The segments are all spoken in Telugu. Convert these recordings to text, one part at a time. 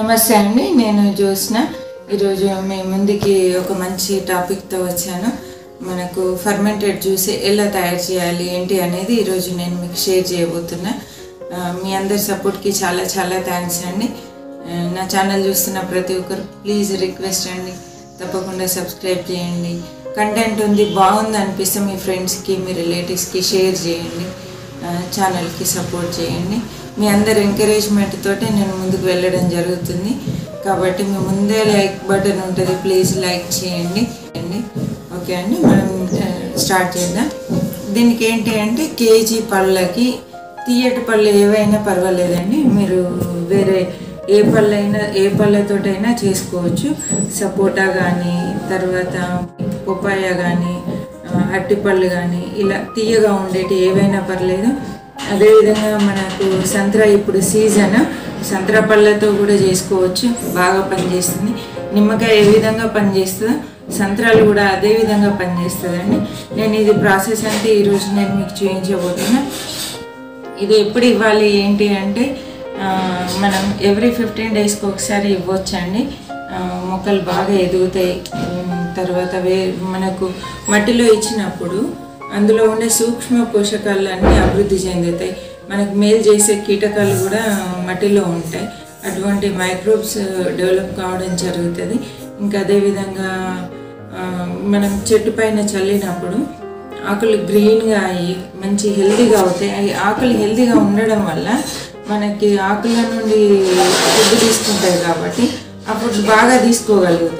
నమస్తే అండి నేను జ్యోత్స్న ఈరోజు మీ ముందుకి ఒక మంచి టాపిక్తో వచ్చాను మనకు ఫర్మెంటెడ్ జ్యూస్ ఎలా తయారు చేయాలి ఏంటి అనేది ఈరోజు నేను మీకు షేర్ చేయబోతున్నా ఆ, మీ అందరి సపోర్ట్కి చాలా చాలా థ్యాంక్స్ అండి ఆ, నా ఛానల్ చూస్తున్న ప్రతి ఒక్కరు ప్లీజ్ రిక్వెస్ట్ అండి తప్పకుండా సబ్స్క్రైబ్ చేయండి కంటెంట్ ఉంది బాగుంది అనిపిస్తే మీ ఫ్రెండ్స్కి మీ రిలేటివ్స్కి షేర్ చేయండి ఆ, ఛానల్కి సపోర్ట్ చేయండి మీ అందరి ఎంకరేజ్మెంట్ తోటి నేను ముందుకు వెళ్ళడం జరుగుతుంది కాబట్టి మీ ముందే లైక్ బటన్ ఉంటుంది ప్లీజ్ లైక్ చేయండి అండి ఓకే అండి మనం ఆ, స్టార్ట్ చేద్దాం దీనికి ఏంటి అంటే కేజీ పళ్ళకి తీయటి పళ్ళు ఏవైనా పర్వాలేదండి మీరు వేరే ఏ పళ్ళైనా ఏ పళ్ళతోటైనా చేసుకోవచ్చు సపోటా కానీ తర్వాత పొపాయ కానీ అరటిపళ్ళు కానీ ఇలా తీయగా ఉండేటి ఏవైనా పర్లేదు అదేవిధంగా మనకు సంత్రా ఇప్పుడు సీజన్ సంత్రా పళ్ళతో కూడా చేసుకోవచ్చు బాగా పనిచేస్తుంది నిమ్మకాయ ఏ విధంగా పనిచేస్తుందో సంత్రాలు కూడా అదే విధంగా పనిచేస్తుందండి నేను ఇది ప్రాసెస్ అంటే ఈరోజు నేను మీకు చూపించబోతున్నా ఇది ఎప్పుడు ఇవ్వాలి ఏంటి అంటే ఆ, మనం ఎవ్రీ ఫిఫ్టీన్ డేస్కి ఒకసారి ఇవ్వచ్చండి ఆ, మొక్కలు బాగా ఎదుగుతాయి ఉమ్, తర్వాత వే మనకు మట్టిలో ఇచ్చినప్పుడు అందులో ఉండే సూక్ష్మ పోషకాలు అన్నీ అభివృద్ధి చెందుతాయి మనకు మేలు చేసే కీటకాలు కూడా మట్టిలో ఉంటాయి అటువంటి మైక్రోబ్స్ డెవలప్ కావడం జరుగుతుంది ఇంకా అదేవిధంగా ఆ, మనం చెట్టు పైన చల్లినప్పుడు ఆకులు గ్రీన్గా అయ్యి మంచి హెల్తీగా అవుతాయి అవి ఆకులు హెల్తీగా ఉండడం వల్ల మనకి ఆకుల నుండి ఫుడ్ తీసుకుంటాయి కాబట్టి ఆ ఫుడ్ బాగా తీసుకోగలుగుతాయి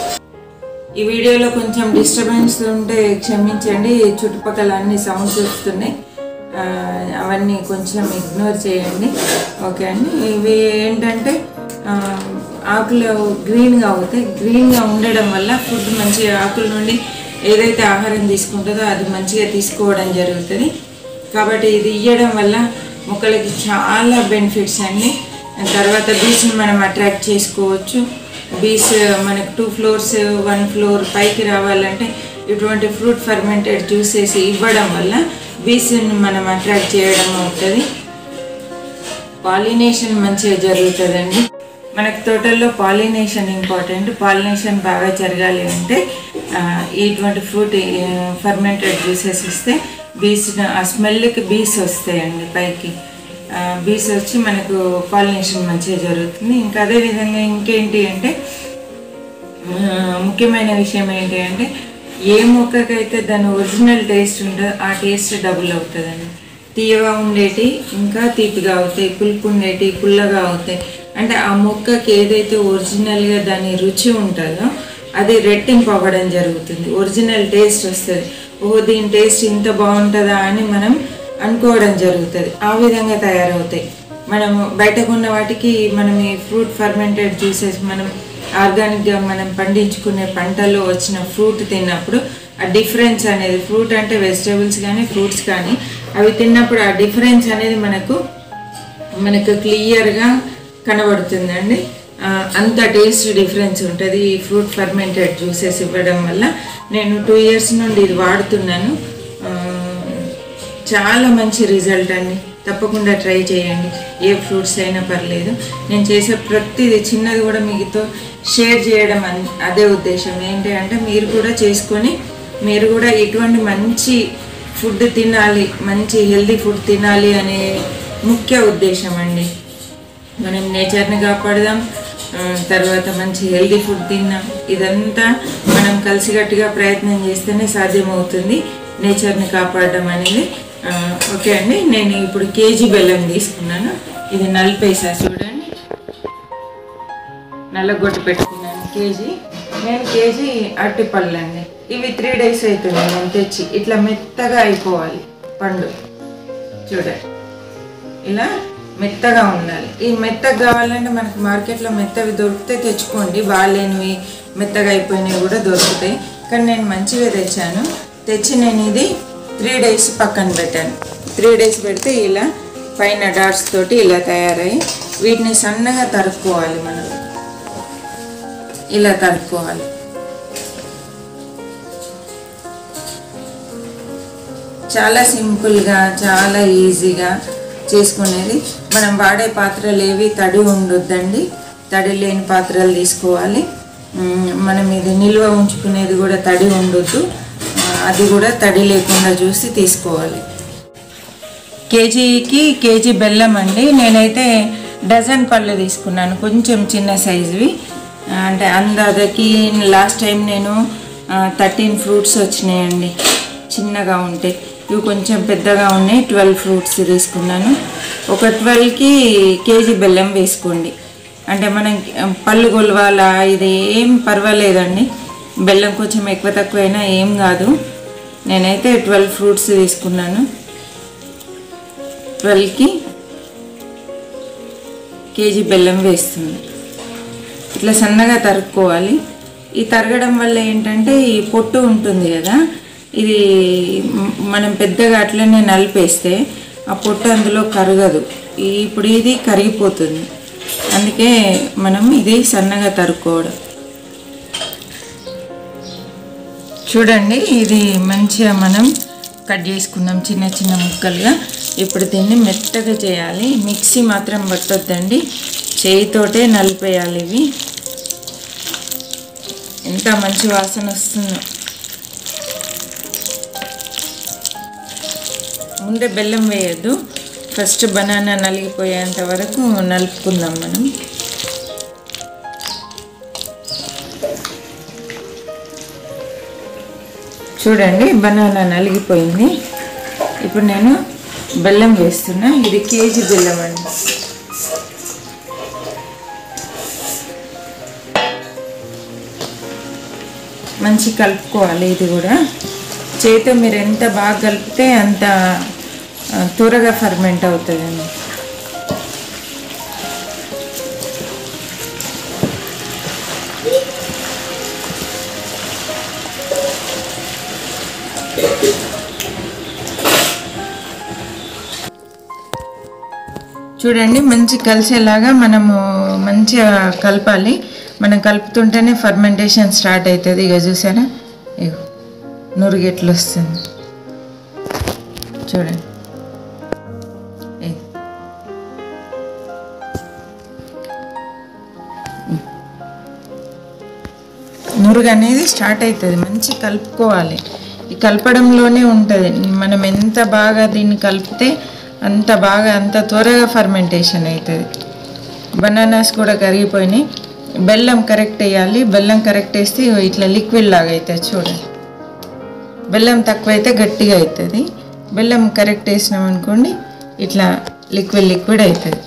ఈ వీడియోలో కొంచెం డిస్టర్బెన్స్ ఉంటే క్షమించండి చుట్టుపక్కల అన్ని సౌండ్స్ వస్తున్నాయి ఆ, అవన్నీ కొంచెం ఇగ్నోర్ చేయండి ఓకే అండి ఇవి ఏంటంటే ఆ, ఆకులు గ్రీన్గా అవుతాయి గ్రీన్గా ఉండడం వల్ల ఫుడ్ మంచిగా ఆకుల నుండి ఏదైతే ఆహారం తీసుకుంటుందో అది మంచిగా తీసుకోవడం జరుగుతుంది కాబట్టి ఇది ఇవ్వడం వల్ల మొక్కలకి చాలా బెనిఫిట్స్ అండి తర్వాత బీచ్ని మనం అట్రాక్ట్ చేసుకోవచ్చు బీస్ మనకు టూ ఫ్లోర్స్ వన్ ఫ్లోర్ పైకి రావాలంటే ఇటువంటి ఫ్రూట్ ఫర్మెంటెడ్ జ్యూసెస్ ఇవ్వడం వల్ల బీస్ని మనం అట్రాక్ట్ చేయడం అవుతుంది పాలినేషన్ మంచిగా జరుగుతుందండి మనకు తోటల్లో పాలినేషన్ ఇంపార్టెంట్ పాలినేషన్ బాగా జరగాలి అంటే ఆ, ఇటువంటి ఫ్రూట్ ఫర్మెంటెడ్ జ్యూసెస్ ఇస్తే బీస్ ఆ స్మెల్కి బీస్ వస్తాయండి పైకి ఆ, బీస్ వచ్చి మనకు పాలినేషన్ మంచిగా జరుగుతుంది ఇంకా అదేవిధంగా ఇంకేంటి అంటే ఆ, ముఖ్యమైన విషయం ఏంటి అంటే ఏ మొక్కకైతే దాని ఒరిజినల్ టేస్ట్ ఉంటుందో ఆ టేస్ట్ డబుల్ అవుతుందండి తీయగా ఉండేటి ఇంకా తీపిగా అవుతాయి పులుపు ఉండేటి పుల్లగా అవుతాయి అంటే ఆ మొక్కకి ఏదైతే ఒరిజినల్గా దాని రుచి ఉంటుందో అది రెట్టింపు అవ్వడం జరుగుతుంది ఒరిజినల్ టేస్ట్ వస్తుంది ఓహో దీని టేస్ట్ ఇంత బాగుంటుందా అని మనం అనుకోవడం జరుగుతుంది ఆ విధంగా తయారవుతాయి మనము బయట కొన్న వాటికి మనం ఈ ఫ్రూట్ ఫర్మెంటెడ్ జ్యూసెస్ మనం ఆర్గానిక్గా మనం పండించుకునే పంటల్లో వచ్చిన ఫ్రూట్ తిన్నప్పుడు ఆ డిఫరెన్స్ అనేది ఫ్రూట్ అంటే వెజిటేబుల్స్ కానీ ఫ్రూట్స్ కానీ అవి తిన్నప్పుడు ఆ డిఫరెన్స్ అనేది మనకు మనకు క్లియర్గా కనబడుతుందండి ఆ, అంత టేస్ట్ డిఫరెన్స్ ఉంటుంది ఈ ఫ్రూట్ ఫర్మెంటెడ్ జ్యూసెస్ ఇవ్వడం వల్ల నేను టూ ఇయర్స్ నుండి ఇది వాడుతున్నాను ఆ, చాలా మంచి రిజల్ట్ అండి తప్పకుండా ట్రై చేయండి ఏ ఫ్రూట్స్ అయినా పర్లేదు నేను చేసే ప్రతిదీ చిన్నది కూడా మీతో షేర్ చేయడం అన్- అదే ఉద్దేశం ఏంటి అంటే మీరు కూడా చేసుకొని మీరు కూడా ఇటువంటి మంచి ఫుడ్ తినాలి మంచి హెల్దీ ఫుడ్ తినాలి అనే ముఖ్య ఉద్దేశం అండి మనం నేచర్ని కాపాడదాం ఆ, తర్వాత మంచి హెల్దీ ఫుడ్ తిన్నాం ఇదంతా మనం కలిసికట్టుగా ప్రయత్నం చేస్తేనే సాధ్యమవుతుంది నేచర్ని కాపాడడం అనేది ఆ, ఓకే అండి నేను ఇప్పుడు కేజీ బెల్లం తీసుకున్నాను ఇది నలిపేసా చూడండి నల్లగొట్టు పెట్టుకున్నాను కేజీ నేను కేజీ అరటిపళ్ళు అండి ఇవి త్రీ డేస్ అవుతుంది నేను తెచ్చి ఇట్లా మెత్తగా అయిపోవాలి పండు చూడండి ఇలా మెత్తగా ఉండాలి ఈ మెత్తగా కావాలంటే మనకు మార్కెట్లో మెత్తవి దొరికితే తెచ్చుకోండి బాగాలేనివి మెత్తగా అయిపోయినవి కూడా దొరుకుతాయి కానీ నేను మంచిగా తెచ్చాను తెచ్చి నేను ఇది త్రీ డేస్ పక్కన పెట్టాను త్రీ డేస్ పెడితే ఇలా పైన డాట్స్ తోటి ఇలా తయారయ్యి వీటిని సన్నగా తరుక్కోవాలి మనం ఇలా తరుక్కోవాలి చాలా సింపుల్గా చాలా ఈజీగా చేసుకునేది మనం వాడే పాత్రలు ఏవి తడి ఉండొద్దండి తడి లేని పాత్రలు తీసుకోవాలి మ్, మనం ఇది నిల్వ ఉంచుకునేది కూడా తడి ఉండొద్దు ఆ, అది కూడా తడి లేకుండా చూసి తీసుకోవాలి కేజీకి కేజీ బెల్లం అండి నేనైతే డజన్ పళ్ళు తీసుకున్నాను కొంచెం చిన్న సైజువి అంటే అందాదకి లాస్ట్ టైం నేను థర్టీన్ ఫ్రూట్స్ వచ్చినాయండి చిన్నగా ఉంటే ఇవి కొంచెం పెద్దగా ఉన్నాయి ట్వెల్వ్ ఫ్రూట్స్ తీసుకున్నాను ఒక ట్వెల్వ్కి కేజీ బెల్లం వేసుకోండి అంటే మనం పళ్ళు గొలవాలా ఇది ఏం పర్వాలేదండి బెల్లం కొంచెం ఎక్కువ తక్కువైనా ఏం కాదు నేనైతే ట్వెల్వ్ ఫ్రూట్స్ తీసుకున్నాను ట్వెల్వ్కి కేజీ బెల్లం వేస్తుంది ఇట్లా సన్నగా తరుక్కోవాలి ఈ తరగడం వల్ల ఏంటంటే ఈ పొట్టు ఉంటుంది కదా ఇది మ్, మనం పెద్దగా అట్లనే నలిపేస్తే ఆ పొట్టు అందులో కరగదు ఈ ఇప్పుడు ఇది కరిగిపోతుంది అందుకే మనం ఇది సన్నగా తరుక్కోవడం చూడండి ఇది మంచిగా మనం కట్ చేసుకుందాం చిన్న చిన్న ముక్కలుగా ఇప్పుడు దీన్ని మెత్తగా చేయాలి మిక్సీ మాత్రం పట్టొద్దండి చేయితోటే నలిపేయాలి ఇవి ఎంత మంచి వాసన వస్తుందో ముందే బెల్లం వేయద్దు ఫస్ట్ బనానా నలిగిపోయేంత వరకు నలుపుకుందాం మనం చూడండి బనానా నలిగిపోయింది ఇప్పుడు నేను బెల్లం వేస్తున్నా ఇది కేజీ బెల్లం అండి మంచి కలుపుకోవాలి ఇది కూడా చేతితో మీరు ఎంత బాగా కలిపితే అంత ఆ, త్వరగా ఫర్మెంట్ అవుతుందండి చూడండి మంచి కలిసేలాగా మనము మంచిగా కలపాలి మనం కలుపుతుంటేనే ఫర్మెంటేషన్ స్టార్ట్ అవుతుంది ఇక చూసారా ఇగో నురుగు ఎట్లా వస్తుంది చూడండి ఇగో. నురుగు అనేది స్టార్ట్ అవుతుంది మంచి కలుపుకోవాలి ఈ కలపడంలోనే ఉంటుంది మనం ఎంత బాగా దీన్ని కలిపితే అంత బాగా అంత త్వరగా ఫర్మెంటేషన్ అవుతుంది బనానాస్ కూడా కరిగిపోయినాయి బెల్లం కరెక్ట్ వేయాలి బెల్లం కరెక్ట్ వేస్తే ఇట్లా లిక్విడ్ లాగా అవుతుంది చూడండి బెల్లం తక్కువైతే గట్టిగా అవుతుంది బెల్లం కరెక్ట్ వేసినాం అనుకోండి ఇట్లా లిక్విడ్ లిక్విడ్ అవుతుంది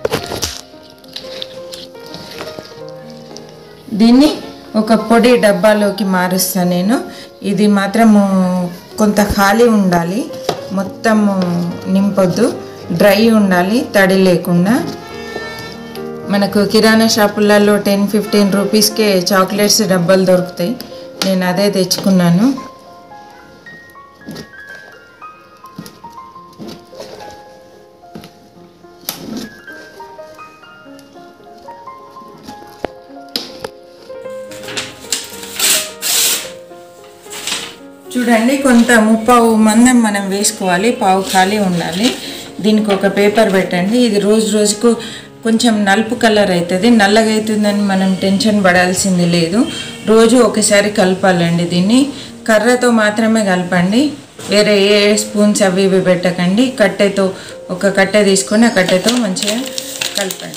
దీన్ని ఒక పొడి డబ్బాలోకి మారుస్తాను నేను ఇది మాత్రము కొంత ఖాళీ ఉండాలి మొత్తము నింపొద్దు డ్రై ఉండాలి తడి లేకుండా మనకు కిరాణా షాపులలో టెన్ ఫిఫ్టీన్ రూపీస్కే చాక్లెట్స్ డబ్బాలు దొరుకుతాయి నేను అదే తెచ్చుకున్నాను చూడండి కొంత ముప్పావు మందం మనం వేసుకోవాలి పావు ఖాళీ ఉండాలి దీనికి ఒక పేపర్ పెట్టండి ఇది రోజు రోజుకు కొంచెం నలుపు కలర్ అవుతుంది నల్లగా అవుతుందని మనం టెన్షన్ పడాల్సింది లేదు రోజు ఒకసారి కలపాలండి దీన్ని కర్రతో మాత్రమే కలపండి వేరే ఏ స్పూన్స్ అవి ఇవి పెట్టకండి కట్టెతో ఒక కట్టె తీసుకొని ఆ కట్టెతో మంచిగా కలపండి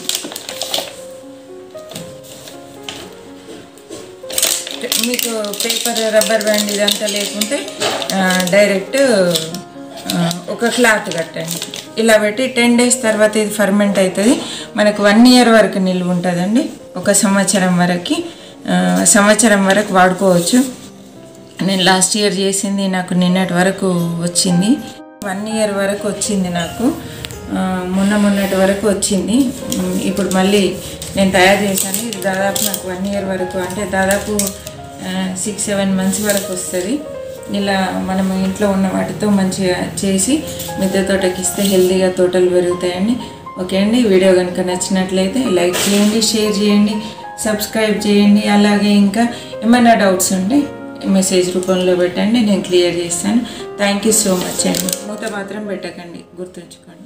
మీకు పేపర్ రబ్బర్ బ్యాండ్ ఇదంతా లేకుంటే ఆ, డైరెక్ట్ ఆ, ఒక క్లాత్ కట్టండి ఇలా పెట్టి టెన్ డేస్ తర్వాత ఇది ఫర్మెంట్ అవుతుంది మనకు వన్ ఇయర్ వరకు నిల్వ ఉంటుందండి ఒక సంవత్సరం వరకు ఆ, సంవత్సరం వరకు వాడుకోవచ్చు నేను లాస్ట్ ఇయర్ చేసింది నాకు నిన్నటి వరకు వచ్చింది వన్ ఇయర్ వరకు వచ్చింది నాకు ఆ, మొన్న మొన్నటి వరకు వచ్చింది ఉమ్, ఇప్పుడు మళ్ళీ నేను తయారు చేశాను ఇది దాదాపు నాకు వన్ ఇయర్ వరకు అంటే దాదాపు సిక్స్ సెవెన్ మంత్స్ వరకు వస్తుంది ఇలా మనం ఇంట్లో ఉన్న వాటితో మంచిగా చేసి మిద్దె తోటకి ఇస్తే హెల్తీగా తోటలు పెరుగుతాయండి ఓకే అండి వీడియో కనుక నచ్చినట్లయితే లైక్ చేయండి షేర్ చేయండి సబ్స్క్రైబ్ చేయండి అలాగే ఇంకా ఏమైనా డౌట్స్ ఉంటే మెసేజ్ రూపంలో పెట్టండి నేను క్లియర్ చేస్తాను థ్యాంక్ యూ సో మచ్ అండి మూత మాత్రం పెట్టకండి గుర్తుంచుకోండి